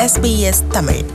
SBS Tamil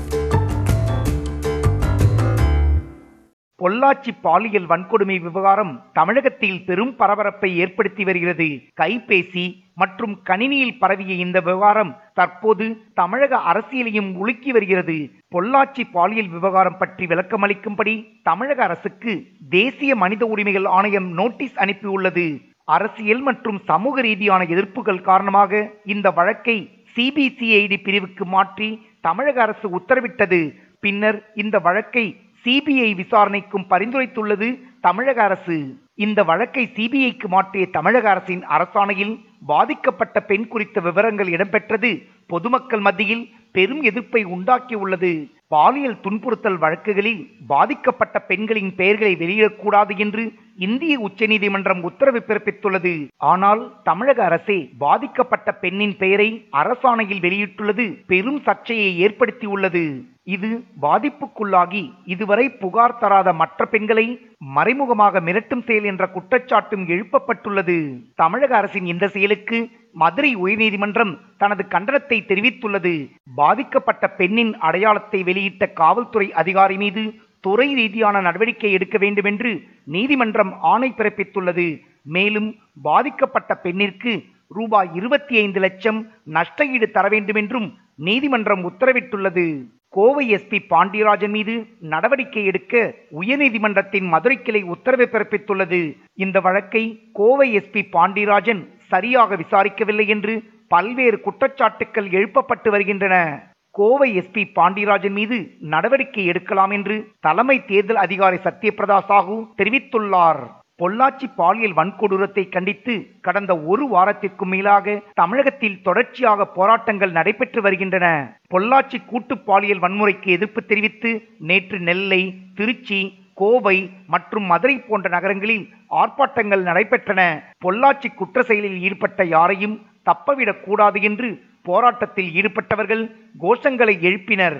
Pollachi பாலியல் வன்கொடுமை விவகாரம் தமிழகத்தில் பெரும் பரபரப்பை ஏற்படுத்தி வருகிறது கைபேசி மற்றும் கணினியில் பரவிய இந்த விவகாரம் தற்போது தமிழக அரசியலையும் உலுக்கி வருகிறது பொள்ளாச்சி பாலியல் விவகாரம் பற்றி விளக்கமளிக்கும்படி தமிழக அரசுக்கு தேசிய மனித உரிமைகள் ஆணையம் நோட்டீஸ் அனுப்பியுள்ளது அரசியல் மற்றும் சமூக ரீதியான எதிர்ப்புகள் காரணமாக இந்த வழக்கை சிபிசிஐடி பிரிவுக்கு மாற்றி தமிழக அரசு உத்தரவிட்டது பின்னர் இந்த வழக்கை சிபிஐ விசாரணைக்கும் பரிந்துரைத்துள்ளது தமிழக அரசு இந்த வழக்கை சிபிஐக்கு மாற்றிய தமிழக அரசின் அரசாணையில் பாதிக்கப்பட்ட பெண் குறித்த விவரங்கள் இடம்பெற்றது பொதுமக்கள் மத்தியில் பெரும் எதிர்ப்பை உண்டாக்கியுள்ளது பாலியல் துன்புறுத்தல் வழக்குகளில் பாதிக்கப்பட்ட பெண்களின் பெயர்களை வெளியிடக்கூடாது என்று இந்திய உச்சநீதிமன்றம் உத்தரவு பிறப்பித்துள்ளது ஆனால் தமிழக அரசே பாதிக்கப்பட்ட பெண்ணின் பெயரை அரசாணையில் வெளியிட்டுள்ளது பெரும் சர்ச்சையை ஏற்படுத்தியுள்ளது இது பாதிப்புக்குள்ளாகி இதுவரை புகார் தராத மற்ற பெண்களை மறைமுகமாக மிரட்டும் செயல் என்ற குற்றச்சாட்டும் எழுப்பப்பட்டுள்ளது தமிழக அரசின் இந்த செயலுக்கு மதுரை உயர்நீதிமன்றம் தனது கண்டனத்தை தெரிவித்துள்ளது பாதிக்கப்பட்ட பெண்ணின் அடையாளத்தை வெளியிட்ட காவல்துறை அதிகாரி மீது துறை ரீதியான நடவடிக்கை எடுக்க வேண்டும் என்று நீதிமன்றம் ஆணை பிறப்பித்துள்ளது மேலும் பாதிக்கப்பட்ட பெண்ணிற்கு ரூபாய் இருபத்தி ஐந்து லட்சம் நஷ்டஈடு தர வேண்டும் என்றும் நீதிமன்றம் உத்தரவிட்டுள்ளது கோவை எஸ்பி பாண்டியராஜன் மீது நடவடிக்கை எடுக்க உயர்நீதிமன்றத்தின் மதுரை கிளை உத்தரவு பிறப்பித்துள்ளது இந்த வழக்கை கோவை எஸ்பி பாண்டியராஜன் சரியாக விசாரிக்கவில்லை என்று பல்வேறு குற்றச்சாட்டுக்கள் எழுப்பப்பட்டு வருகின்றன கோவை எஸ்பி பாண்டியராஜன் மீது நடவடிக்கை எடுக்கலாம் என்று தலைமை தேர்தல் அதிகாரி சத்யபிரதா சாஹூ தெரிவித்துள்ளார் பொள்ளாச்சி பாலியல் வன்கொடூரத்தை கண்டித்து கடந்த ஒரு வாரத்திற்கும் மேலாக தமிழகத்தில் தொடர்ச்சியாக போராட்டங்கள் நடைபெற்று வருகின்றன பொள்ளாச்சி கூட்டு பாலியல் வன்முறைக்கு எதிர்ப்பு தெரிவித்து நேற்று நெல்லை திருச்சி கோவை மற்றும் மதுரை போன்ற நகரங்களில் ஆர்ப்பாட்டங்கள் நடைபெற்றன பொள்ளாச்சி குற்ற செயலில் ஈடுபட்ட யாரையும் தப்பவிடக் கூடாது என்று போராட்டத்தில் ஈடுபட்டவர்கள் கோஷங்களை எழுப்பினர்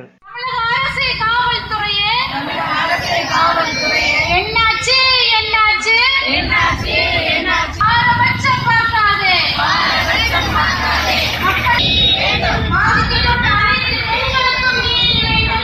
தமிழக அரசே காவல்துறையே என்னாச்சு என்னாச்சு பாரபட்சம் பார்க்காதே மக்கள் பாதிக்கப்பட்ட அனைத்து பெண்களுக்கும் நீதி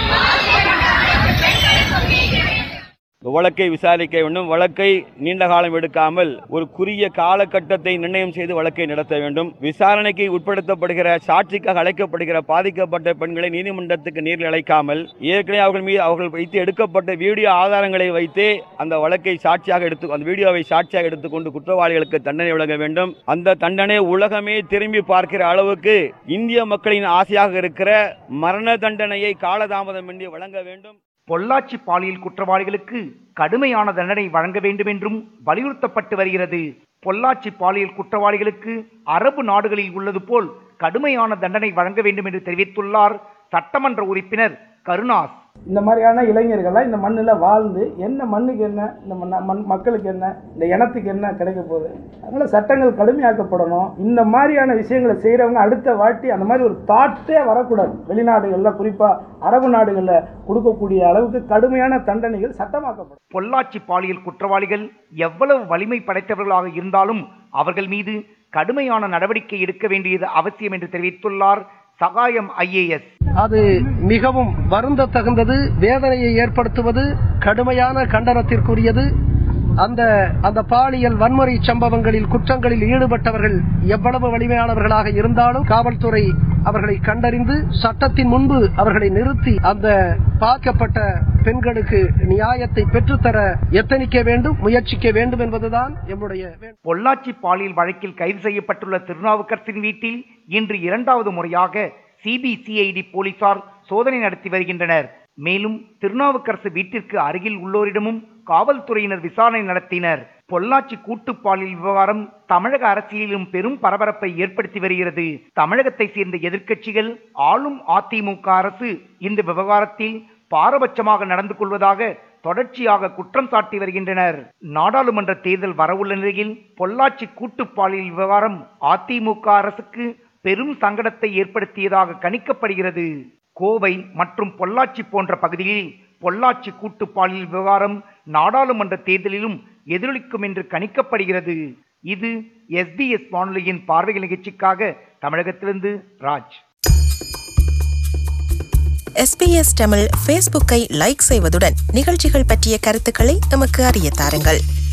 வேண்டும் வழக்கை விசாரிக்க வேண்டும் வழக்கை நீண்ட காலம் எடுக்காமல் ஒரு குறுகிய காலகட்டத்தை நிர்ணயம் செய்து வழக்கை நடத்த வேண்டும் விசாரணைக்கு உட்படுத்தப்படுகிற சாட்சிக்காக அழைக்கப்படுகிற பாதிக்கப்பட்ட பெண்களை நீதிமன்றத்துக்கு நேரில் அழைக்காமல் ஏற்கனவே அவர்கள் மீது அவர்கள் வைத்து எடுக்கப்பட்ட வீடியோ ஆதாரங்களை வைத்தே அந்த வழக்கை சாட்சியாக எடுத்து அந்த வீடியோவை சாட்சியாக எடுத்துக்கொண்டு குற்றவாளிகளுக்கு தண்டனை வழங்க வேண்டும் அந்த தண்டனை உலகமே திரும்பி பார்க்கிற அளவுக்கு இந்திய மக்களின் ஆசையாக இருக்கிற மரண தண்டனையை காலதாமதமின்றி வழங்க வேண்டும் பொள்ளாச்சி பாலியல் குற்றவாளிகளுக்கு கடுமையான தண்டனை வழங்க வேண்டும் என்றும் வலியுறுத்தப்பட்டு வருகிறது பொள்ளாச்சி பாலியல் குற்றவாளிகளுக்கு அரபு நாடுகளில் உள்ளது போல் கடுமையான தண்டனை வழங்க வேண்டும் என்று தெரிவித்துள்ளார் சட்டமன்ற உறுப்பினர் கருணாஸ் இந்த மாதிரியான இளைஞர்கள்லாம் இந்த மண்ணில் வாழ்ந்து என்ன மண்ணுக்கு என்ன இந்த மண்ண- மண் மக்களுக்கு என்ன இந்த இனத்துக்கு என்ன கிடைக்க போகுது அதனால் சட்டங்கள் கடுமையாக்கப்படணும் இந்த மாதிரியான விஷயங்களை செய்கிறவங்க அடுத்த வாட்டி அந்த மாதிரி ஒரு தாட்டே வரக்கூடாது வெளிநாடுகளில் குறிப்பாக அரபு நாடுகளில் கொடுக்கக்கூடிய அளவுக்கு கடுமையான தண்டனைகள் சட்டமாக்கப்படும் பொள்ளாச்சி பாலியல் குற்றவாளிகள் எவ்வளவு வலிமை படைத்தவர்களாக இருந்தாலும் அவர்கள் மீது கடுமையான நடவடிக்கை எடுக்க வேண்டியது அவசியம் என்று தெரிவித்துள்ளார் சகாயம் ஐஏஎஸ் அது மிகவும் வருந்த தகுந்தது வேதனையை ஏற்படுத்துவது கடுமையான கண்டனத்திற்குரியது அந்த அந்த பாலியல் வன்முறை சம்பவங்களில் குற்றங்களில் ஈடுபட்டவர்கள் எவ்வளவு வலிமையானவர்களாக இருந்தாலும் காவல்துறை அவர்களை கண்டறிந்து சட்டத்தின் முன்பு அவர்களை நிறுத்தி அந்த பாதிக்கப்பட்ட பெண்களுக்கு நியாயத்தை பெற்றுத்தர எத்தனிக்க வேண்டும் முயற்சிக்க வேண்டும் என்பதுதான் எம்முடைய வேண்டுகோள். பொள்ளாச்சி பாலியல் வழக்கில் கைது செய்யப்பட்டுள்ள திருநாவுக்கரசின் வீட்டில் இன்று இரண்டாவது முறையாக சிபிசிஐடி போலீசார் சோதனை நடத்தி வருகின்றனர் மேலும் திருநாவுக்கரசு வீட்டிற்கு அருகில் உள்ளோரிடமும் காவல்துறையினர் விசாரணை நடத்தினர் பொள்ளாச்சி கூட்டுப் பாலியல் விவகாரம் தமிழக அரசியலிலும் பெரும் பரபரப்பை ஏற்படுத்தி வருகிறது தமிழகத்தை சேர்ந்த எதிர்க்கட்சிகள் ஆளும் அதிமுக அரசு இந்த விவகாரத்தில் பாரபட்சமாக நடந்து கொள்வதாக தொடர்ச்சியாக குற்றம் சாட்டி வருகின்றனர் நாடாளுமன்ற தேர்தல் வரவுள்ள நிலையில் பொள்ளாச்சி கூட்டுப் பாலியல் விவகாரம் அதிமுக அரசுக்கு பெரும் சங்கடத்தை ஏற்படுத்தியதாக கணிக்கப்படுகிறது கோவை மற்றும் பொள்ளாச்சி போன்ற பகுதிகளில் பொள்ளாச்சி கூட்டு பாலியல் விவகாரம் நாடாளுமன்ற தேர்தலிலும் எதிரொலிக்கும் என்று கணிக்கப்படுகிறது இது எஸ்பிஎஸ் வானொலியின் பார்வைகள் நிகழ்ச்சிக்காக தமிழகத்திலிருந்து ராஜ் எஸ்பிஎஸ் தமிழ் ஃபேஸ்புக்கை லைக் செய்வதுடன் நிகழ்ச்சிகள் பற்றிய கருத்துக்களை எமக்கு அறிய தாருங்கள்